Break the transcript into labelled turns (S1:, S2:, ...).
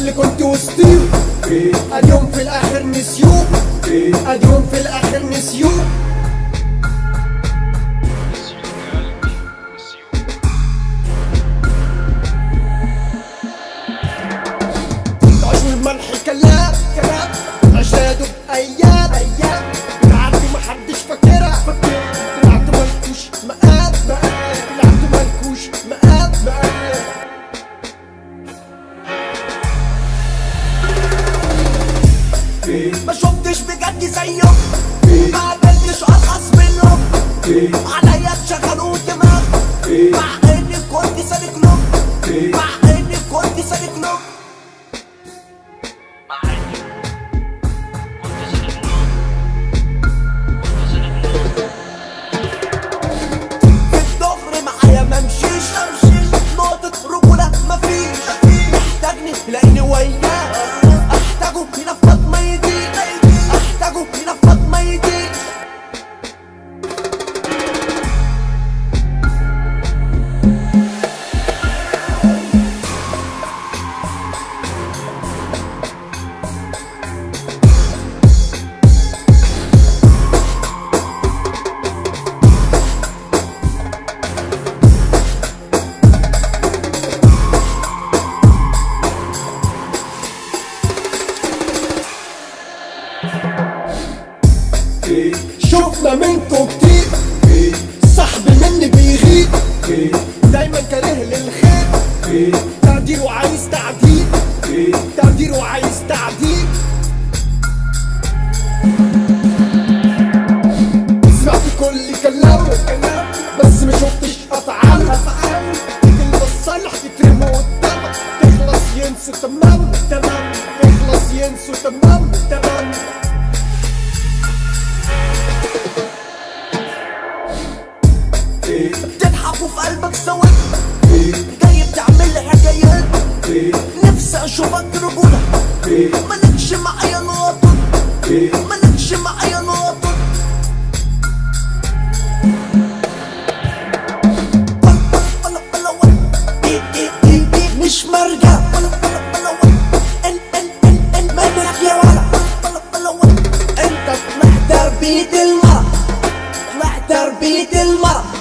S1: اللي كنت وسطيهم اليوم في الاخر نسيوه اليوم في الاخر نسيوه عشر الملح كلام كلام عشاده بأيام أيام طلعت محدش فاكرها فاكر طلعت مالكوش مقام مقام طلعت مالكوش مقام مقام
S2: ما شفتش بجد زيهم ما قابلتش ارخص منهم عليا اتشغلوا دماغ مع اني كنت سالك لهم مع اني كنت سالك لهم في الظهر معايا ممشيش نقطة رجولة مفيش محتاجني تلاقيني وياه احتاجه ينفض ما يجي احتاجه ينفض ما يجي
S1: شفنا منكم كتير صاحب مني بيغيب دايما كاره للخير تعديل وعايز تعديل تعديل وعايز تعديل سمعت كل كلامه بس ما شفتش افعاله تيجي المصالح يترموا قدامك تخلص ينسوا تمام تمام تخلص ينسوا تمام تمام
S2: بتضحك وفي قلبك سواد جاي بتعمل لي حكايات نفسي اشوفك رجولة مالكش معايا نقطة مالكش معايا نقطة مش مرجع ان ان ان ان منك يا ولد انت طلعت تربية المرأة طلعت تربية المرأة